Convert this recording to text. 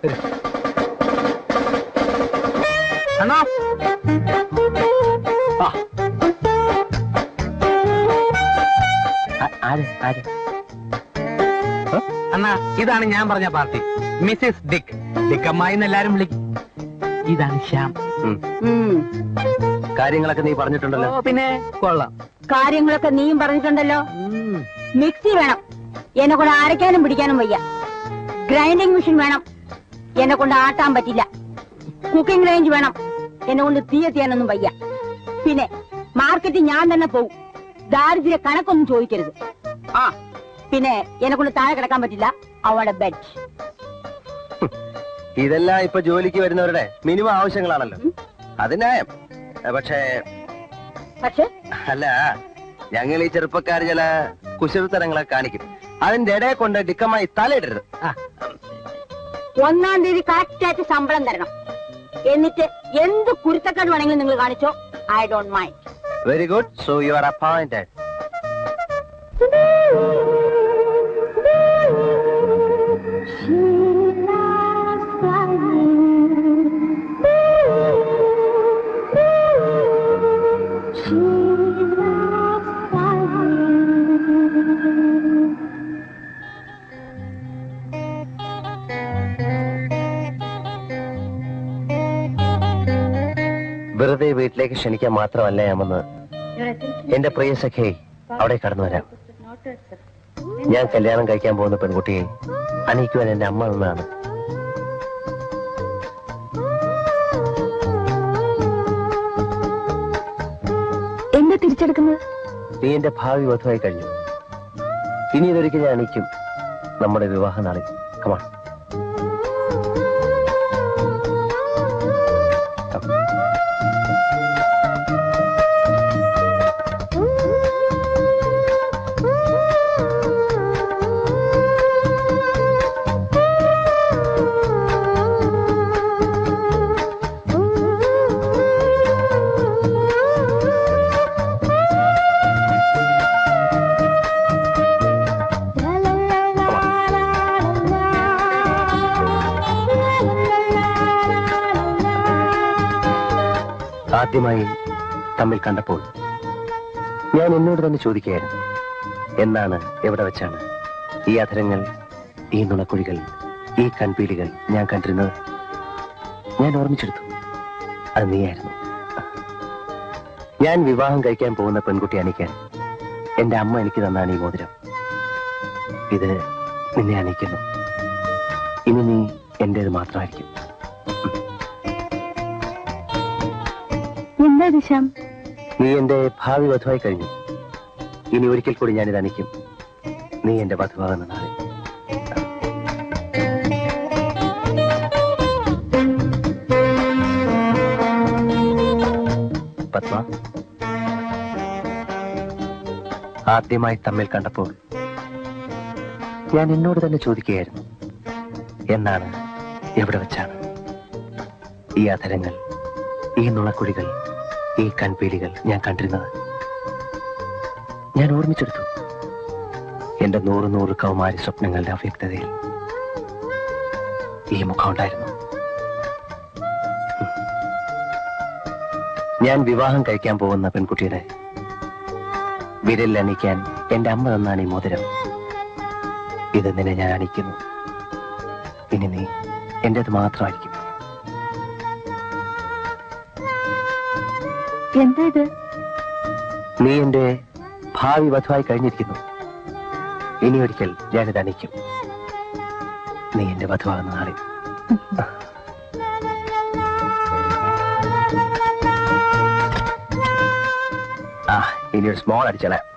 അണ്ണാ ആ. ആ- ആര് ആര് ഏ? അണ്ണാ ഇതാണ് ഞാൻ പറഞ്ഞ പാർട്ടി മിസ്സിസ് ഡിക് ഡിക് അമ്മായി എന്ന് എല്ലാരും വിളിക്കും ഇതാണ് ശ്യാം ഉം. കാര്യങ്ങളൊക്കെ നീ പറഞ്ഞിട്ടുണ്ടല്ലോ പിന്നെ കൊള്ളാം കാര്യങ്ങളൊക്കെ നീയും പറഞ്ഞിട്ടുണ്ടല്ലോ ഉം. മിക്സി വേണം എന്നെ കൊണ്ട് അരയ്ക്കാനും പിടിക്കാനും വയ്യ ഗ്രൈൻഡിങ് മെഷീൻ വേണം എന്നെ കൊണ്ട് ആട്ടാൻ പറ്റില്ല കുക്കിംഗ് റേഞ്ച് വേണം എന്നെ കൊണ്ട് തീ എത്തിയാനൊന്നും വയ്യ പിന്നെ മാർക്കറ്റിൽ ഞാൻ തന്നെ പോവും ദാരിദ്ര്യ കണക്കൊന്നും ചോദിക്കരുത് ആ പിന്നെ എന്നെ കൊണ്ട് താഴെ കിടക്കാൻ പറ്റില്ല അവളുടെ ബെഡ് ഇതെല്ലാം ഇപ്പൊ ജോലിക്ക് വരുന്നവരുടെ മിനിമം ആവശ്യങ്ങളാണല്ലോ അത് ന്യായം ഏ, പക്ഷേ പക്ഷെ അല്ല ഞങ്ങൾ ഈ ചെറുപ്പക്കാർ ചില കുശലത്തരങ്ങളൊക്കെ കാണിക്കും അതിന്റെ ഇടയെ കൊണ്ട് ഡിക്കമായി തലയിടരുത് ആ, ഒന്നാം തീയതി കറക്റ്റായിട്ട് ശമ്പളം തരണം എന്നിട്ട് എന്ത് കുരുത്തക്കേട് വേണമെങ്കിലും നിങ്ങൾ കാണിച്ചോ I don't mind very good so you are appointed വെറുതെ വീട്ടിലേക്ക് ക്ഷണിക്കാൻ മാത്രമല്ല ഞാമെന്ന് എന്റെ പ്രിയ സഖേ അവിടെ കടന്നു വരാം ഞാൻ കല്യാണം കഴിക്കാൻ പോകുന്ന പെൺകുട്ടിയെ അണിയിക്കുവാൻ എന്റെ അമ്മ നിന്നാണ് എന്താ തിരിച്ചെടുക്കുന്നത് നീ എന്റെ ഭാവി വധുവായി കഴിഞ്ഞു ഇനി ഇതൊരിക്കൽ ഞാൻ അണിയിക്കും നമ്മുടെ വിവാഹ നാളിൽ കമാ ആദ്യമായി തമ്മിൽ കണ്ടപ്പോൾ ഞാൻ എന്നോട് തന്നെ ചോദിക്കുകയായിരുന്നു എന്നാണ് എവിടെ വെച്ചാണ് ഈ അധരങ്ങൾ ഈ നുണക്കുഴികൾ ഈ കൺപീലികൾ ഞാൻ കണ്ടിരുന്നത് ഞാൻ ഓർമ്മിച്ചെടുത്തു അത് നീയായിരുന്നു ഞാൻ വിവാഹം കഴിക്കാൻ പോകുന്ന പെൺകുട്ടി അണിക്കാൻ എന്റെ അമ്മ എനിക്ക് തന്നാണ് ഈ മോതിരം ഇത് നിന്നെ അണിയിക്കുന്നു ഇനി നീ എന്റേത് മാത്രമായിരിക്കും എന്താ ദിശാം നീ എന്റെ ഭാവി വധുവായി കഴിഞ്ഞു ഇനി ഒരിക്കൽ കൂടി ഞാനിത് അണിക്കും നീ എന്റെ വധുവാകുന്ന നാളെ പത്മ ആദ്യമായി തമ്മിൽ കണ്ടപ്പോൾ ഞാൻ എന്നോട് തന്നെ ചോദിക്കുകയായിരുന്നു എന്നാണ് എവിടെ വെച്ചാണ് ഈ അധരങ്ങൾ ഈ നുണക്കുഴികൾ ഈ കൺപീലികൾ ഞാൻ കണ്ടിരുന്നത് ഞാൻ ഓർമ്മിച്ചെടുത്തു എന്റെ നൂറ് നൂറ് കൗമാരി സ്വപ്നങ്ങളുടെ അവ്യക്തതയിൽ ഈ മുഖം ഉണ്ടായിരുന്നു ഉം. ഞാൻ വിവാഹം കഴിക്കാൻ പോകുന്ന പെൺകുട്ടിയുടെ വിരലിൽ അണിക്കാൻ എന്റെ അമ്മ തന്നാണ് ഈ മോതിരം ഇത് നിന്നെ ഞാൻ അണിക്കുന്നു ഇനി നീ എന്റേത് മാത്രമായിരിക്കും എന്താ ഇത് നീ എന്റെ ഭാവി വധുവായി കഴിഞ്ഞിരിക്കുന്നു ഇനി ഒരിക്കൽ ഞാനിത് അണിക്കും നീ എന്റെ വധുവാകുന്ന നാളിൽ ആ ഇനി ഒരു സ്മോൾ അടിച്ചളയാം